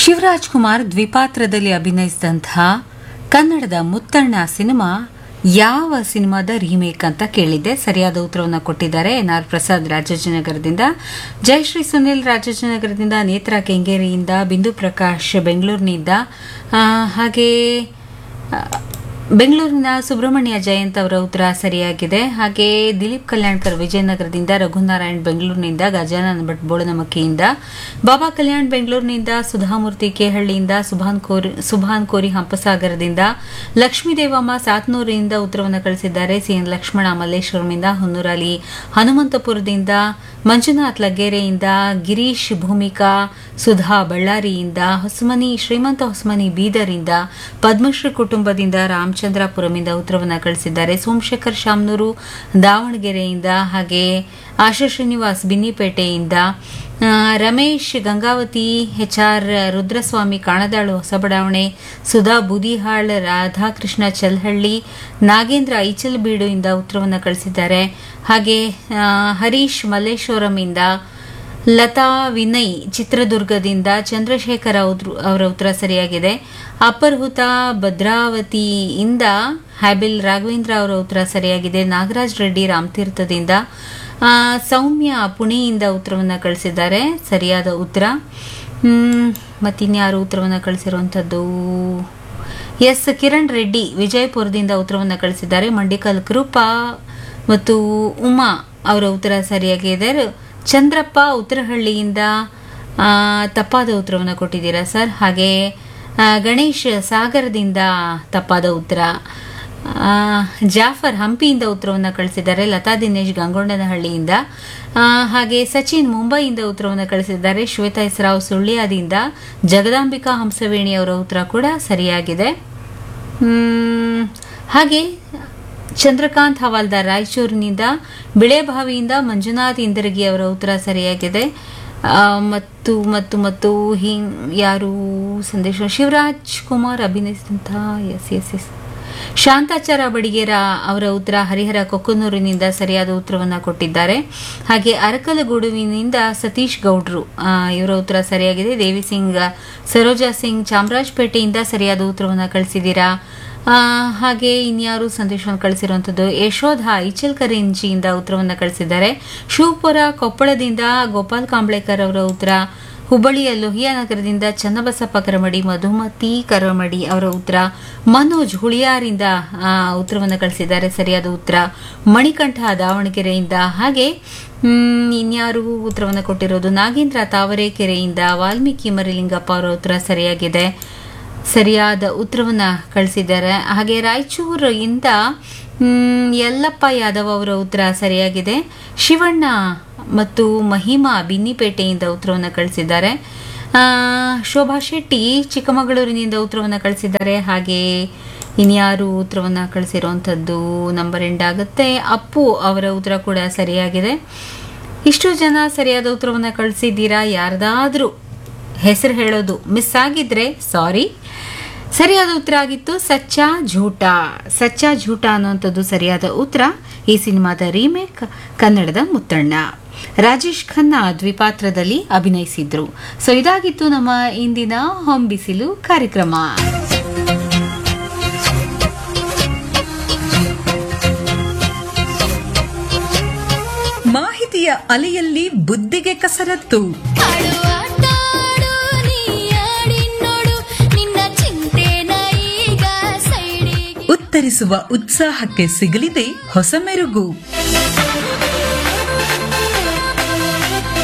ಶಿವರಾಜ್ ಕುಮಾರ್ ದ್ವಿಪಾತ್ರದಲ್ಲಿ ಅಭಿನಯಿಸಿದಂತಹ ಕನ್ನಡದ ಮುತ್ತಣ್ಣ ಸಿನಿಮಾ ಯಾವ ಸಿನಿಮಾದ ರೀಮೇಕ್ ಅಂತ ಕೇಳಿದ್ದೆ ಸರಿಯಾದ ಉತ್ತರವನ್ನು ಕೊಟ್ಟಿದ್ದಾರೆ ಎನ್ ಆರ್ ಪ್ರಸಾದ್ ರಾಜಾಜಿನಗರದಿಂದ ಜಯಶ್ರೀ ಸುನಿಲ್ ರಾಜಾಜಿನಗರದಿಂದ ನೇತ್ರಾ ಕೆಂಗೇರಿಯಿಂದ ಬಿಂದು ಪ್ರಕಾಶ್ ಬೆಂಗಳೂರಿನಿಂದ ಆ, ಹಾಗೆ ಆ, ಬೆಂಗಳೂರಿನ ಸುಬ್ರಹ್ಮಣ್ಯ ಜಯಂತ್ ಅವರ ಉತ್ತರ ಸರಿಯಾಗಿದೆ ಹಾಗೆ ದಿಲೀಪ್ ಕಲ್ಯಾಣ್ಕರ್ ವಿಜಯನಗರದಿಂದ ರಘುನಾರಾಯಣ್ ಬೆಂಗಳೂರಿನಿಂದ ಗಜಾನನ್ ಭಟ್ ಬೋಳನಮಕ್ಕಿಯಿಂದ ಬಾಬಾ ಕಲ್ಯಾಣ್ ಬೆಂಗಳೂರಿನಿಂದ ಸುಧಾಮೂರ್ತಿ ಕೇಹಳ್ಳಿಯಿಂದ ಸುಭಾನ್ ಕೋರಿ ಸುಭಾನ್ ಕೋರಿ ಹಂಪಸಾಗರದಿಂದ ಲಕ್ಷ್ಮೀ ದೇವಮ್ಮ ಸಾತ್ನೂರಿನಿಂದ ಉತ್ತರವನ್ನು ಕಳಿಸಿದ್ದಾರೆ ಸಿಎನ್ ಲಕ್ಷ್ಮಣ ಮಲ್ಲೇಶ್ವರಮಿಂದ ಹೊನ್ನೂರಲ್ಲಿ ಹನುಮಂತಪುರದಿಂದ ಮಂಜುನಾಥ್ ಲಗ್ಗೆರೆಯಿಂದ ಗಿರೀಶ್ ಭೂಮಿಕಾ ಸುಧಾ ಬಳ್ಳಾರಿಯಿಂದ ಹೊಸಮನಿ ಶ್ರೀಮಂತ ಹೊಸಮನಿ ಬೀದರಿಂದ ಪದ್ಮಶ್ರೀ ಕುಟುಂಬದಿಂದ ರಾಮಚಂದ್ರಪುರಮಿಂದ ಉತ್ತರವನ್ನು ಕಳಿಸಿದ್ದಾರೆ ಸೋಮಶೇಖರ್ ಶಾಮ್ನೂರು ದಾವಣಗೆರೆಯಿಂದ ಹಾಗೆ ಆಶಾ ಶ್ರೀನಿವಾಸ್ ಬಿನ್ನಿಪೇಟೆಯಿಂದ ಆ, ರಮೇಶ್ ಗಂಗಾವತಿ ಎಚ್ ಆರ್ ರುದ್ರಸ್ವಾಮಿ ಕಾಣದಾಳು ಹೊಸ ಬಡಾವಣೆ ಸುಧಾ ಬೂದಿಹಾಳ್ ರಾಧಾಕೃಷ್ಣ ಚಲ್ಹಳ್ಳಿ ನಾಗೇಂದ್ರ ಐಚಲ್ಬೀಡು ಇಂದ ಉತ್ತರವನ್ನು ಕಳಿಸಿದ್ದಾರೆ ಹಾಗೆ ಆ, ಹರೀಶ್ ಮಲ್ಲೇಶ್ವರಂ ಇಂದ ಲತಾ ವಿನಯ್ ಚಿತ್ರದುರ್ಗದಿಂದ ಚಂದ್ರಶೇಖರ್ ಅವ್ರು- ಅವರ ಉತ್ತರ ಸರಿಯಾಗಿದೆ ಅಪರ್ಹುತ ಭದ್ರಾವತಿಯಿಂದ ಹ್ಯಾಬಿಲ್ ರಾಘವೇಂದ್ರ ಅವರ ಉತ್ತರ ಸರಿಯಾಗಿದೆ ನಾಗರಾಜ್ ರೆಡ್ಡಿ ರಾಮತೀರ್ಥದಿಂದ ಆ, ಸೌಮ್ಯ ಪುಣೆಯಿಂದ ಉತ್ತರವನ್ನು ಕಳಿಸಿದ್ದಾರೆ ಸರಿಯಾದ ಉತ್ತರ ಹ್ಮ್, ಮತ್ತಿನ್ಯಾರು ಉತ್ತರವನ್ನು ಕಳಿಸಿರುವಂಥದ್ದು ಎಸ್ ಕಿರಣ್ ರೆಡ್ಡಿ ವಿಜಯಪುರದಿಂದ ಉತ್ತರವನ್ನು ಕಳಿಸಿದ್ದಾರೆ ಮಂಡಿಕಲ್ ಕೃಪಾ ಮತ್ತು ಉಮಾ ಅವರ ಉತ್ತರ ಸರಿಯಾಗಿದೆ ಚಂದ್ರಪ್ಪ ಉತ್ತರಹಳ್ಳಿಯಿಂದ ಆ, ತಪ್ಪಾದ ಉತ್ತರವನ್ನು ಕೊಟ್ಟಿದ್ದೀರಾ ಸರ್ ಹಾಗೆ ಆ, ಗಣೇಶ್ ಸಾಗರದಿಂದ ತಪ್ಪಾದ ಉತ್ತರ ಆ, ಜಾಫರ್ ಹಂಪಿಯಿಂದ ಉತ್ತರವನ್ನು ಕಳಿಸಿದ್ದಾರೆ ಲತಾ ದಿನೇಶ್ ಗಂಗೊಂಡನಹಳ್ಳಿಯಿಂದ ಆ, ಹಾಗೆ ಸಚಿನ್ ಮುಂಬೈಯಿಂದ ಉತ್ತರವನ್ನು ಕಳಿಸಿದ್ದಾರೆ ಶ್ವೇತಾ ಹೆಸರಾವ್ ಸುಳ್ಳ್ಯದಿಂದ ಜಗದಾಂಬಿಕಾ ಹಂಸವೇಣಿ ಅವರ ಉತ್ತರ ಕೂಡ ಸರಿಯಾಗಿದೆ ಹ್ಮ್, ಹಾಗೆ ಚಂದ್ರಕಾಂತ್ ಹವಾಲ್ದಾರ್ ರಾಯಚೂರಿನಿಂದ ಬಿಳೆಬಾವಿಯಿಂದ ಮಂಜುನಾಥ್ ಇಂದರಗಿ ಅವರ ಉತ್ತರ ಸರಿಯಾಗಿದೆ ಆ, ಮತ್ತು ಮತ್ತು ಮತ್ತು ಹಿಂ ಯಾರು ಸಂದೇಶ ಶಿವರಾಜ್ ಕುಮಾರ್ ಅಭಿನಯಿಸಿದಂತಹ S S S Shantachara Badigera ಅವರ ಉತ್ತರ ಹರಿಹರ ಕೊಕ್ಕನೂರಿನಿಂದ ಸರಿಯಾದ ಉತ್ತರವನ್ನು ಕೊಟ್ಟಿದ್ದಾರೆ ಹಾಗೆ ಅರಕಲಗೂಡುವಿನಿಂದ ಸತೀಶ್ ಗೌಡ್ರು ಆ, ಇವರ ಉತ್ತರ ಸರಿಯಾಗಿದೆ ದೇವಿ ಸಿಂಗ್ ಸರೋಜಾ ಸಿಂಗ್ ಚಾಮರಾಜಪೇಟೆಯಿಂದ ಸರಿಯಾದ ಉತ್ತರವನ್ನು ಕಳಿಸಿದ್ದೀರಾ ಆ, ಹಾಗೆ ಇನ್ಯಾರು ಸಂದೇಶವನ್ನು ಕಳಿಸಿರುವಂಥದ್ದು ಯಶೋಧ ಇಚಲ್ಕರಿಂಜಿಯಿಂದ ಉತ್ತರವನ್ನು ಕಳಿಸಿದ್ದಾರೆ ಶಿವಪುರ ಕೊಪ್ಪಳದಿಂದ ಗೋಪಾಲ್ ಕಾಂಬ್ಳೇಕರ್ ಅವರ ಉತ್ತರ ಹುಬ್ಬಳ್ಳಿಯ ಲೋಹಿಯಾ ನಗರದಿಂದ ಚನ್ನಬಸಪ್ಪ ಕರಮಡಿ ಮಧುಮತಿ ಕರಮಡಿ ಅವರ ಉತ್ತರ ಮನೋಜ್ ಹುಳಿಯಾರಿಂದ ಆ, ಉತ್ತರವನ್ನು ಕಳಿಸಿದ್ದಾರೆ ಸರಿಯಾದ ಉತ್ತರ ಮಣಿಕಂಠ ದಾವಣಗೆರೆಯಿಂದ ಹಾಗೆ ಹ್ಮ್, ಇನ್ಯಾರು ಉತ್ತರವನ್ನು ಕೊಟ್ಟಿರೋದು ನಾಗೇಂದ್ರ ತಾವರೆಕೆರೆಯಿಂದ ವಾಲ್ಮೀಕಿ ಮರಿಲಿಂಗಪ್ಪ ಅವರ ಉತ್ತರ ಸರಿಯಾಗಿದೆ ಸರಿಯಾದ ಉತ್ತರವನ್ನ ಕಳಿಸಿದ್ದಾರೆ ಹಾಗೆ ರಾಯಚೂರಿಂದ ಮ್, ಯಲ್ಲಪ್ಪ ಯಾದವ್ ಅವರ ಉತ್ತರ ಸರಿಯಾಗಿದೆ ಶಿವಣ್ಣ ಮತ್ತು ಮಹಿಮಾ ಬಿನ್ನಿಪೇಟೆಯಿಂದ ಉತ್ತರವನ್ನು ಕಳಿಸಿದ್ದಾರೆ ಆ, ಶೋಭಾ ಶೆಟ್ಟಿ ಚಿಕ್ಕಮಗಳೂರಿನಿಂದ ಉತ್ತರವನ್ನು ಕಳಿಸಿದ್ದಾರೆ ಹಾಗೆ ಇನ್ಯಾರು ಉತ್ತರವನ್ನು ಕಳಿಸಿರುವಂಥದ್ದು ನಂಬರ್ ಎಂಡ್ ಆಗುತ್ತೆ ಅಪ್ಪು ಅವರ ಉತ್ತರ ಕೂಡ ಸರಿಯಾಗಿದೆ ಇಷ್ಟು ಜನ ಸರಿಯಾದ ಉತ್ತರವನ್ನು ಕಳಿಸಿದ್ದೀರಾ ಯಾರ್ದಾದ್ರೂ ಹೆಸರು ಹೇಳೋದು ಮಿಸ್ ಆಗಿದ್ರೆ ಸಾರಿ ಸರಿಯಾದ ಉತ್ತರ ಆಗಿತ್ತು ಸಚ್ಚಾ ಝೂಟ ಸಚ್ಚಾ ಝೂಟ ಅನ್ನುವಂಥದ್ದು ಸರಿಯಾದ ಉತ್ತರ ಈ ಸಿನಿಮಾದ ರೀಮೇಕ್ ಕನ್ನಡದ ಮುತ್ತಣ್ಣ ರಾಜೇಶ್ ಖನ್ನಾ ದ್ವಿಪಾತ್ರದಲ್ಲಿ ಅಭಿನಯಿಸಿದ್ರು ಸೊ ಇದಾಗಿತ್ತು ನಮ್ಮ ಇಂದಿನ ಹೊಂಬಿಸಿಲು ಕಾರ್ಯಕ್ರಮ ಮಾಹಿತಿಯ ಅಲೆಯಲ್ಲಿ ಬುದ್ಧಿಗೆ ಕಸರತ್ತು ಉತ್ತರಿಸುವ ಉತ್ಸಾಹಕ್ಕೆ ಸಿಗಲಿದೆ ಹೊಸ ಮೆರುಗು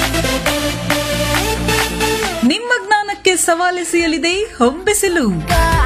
ನಿಮ್ಮ ಜ್ಞಾನಕ್ಕೆ ಸವಾಲೆಸೆಯಲಿದೆ ಹೊಂಬಿಸಿಲು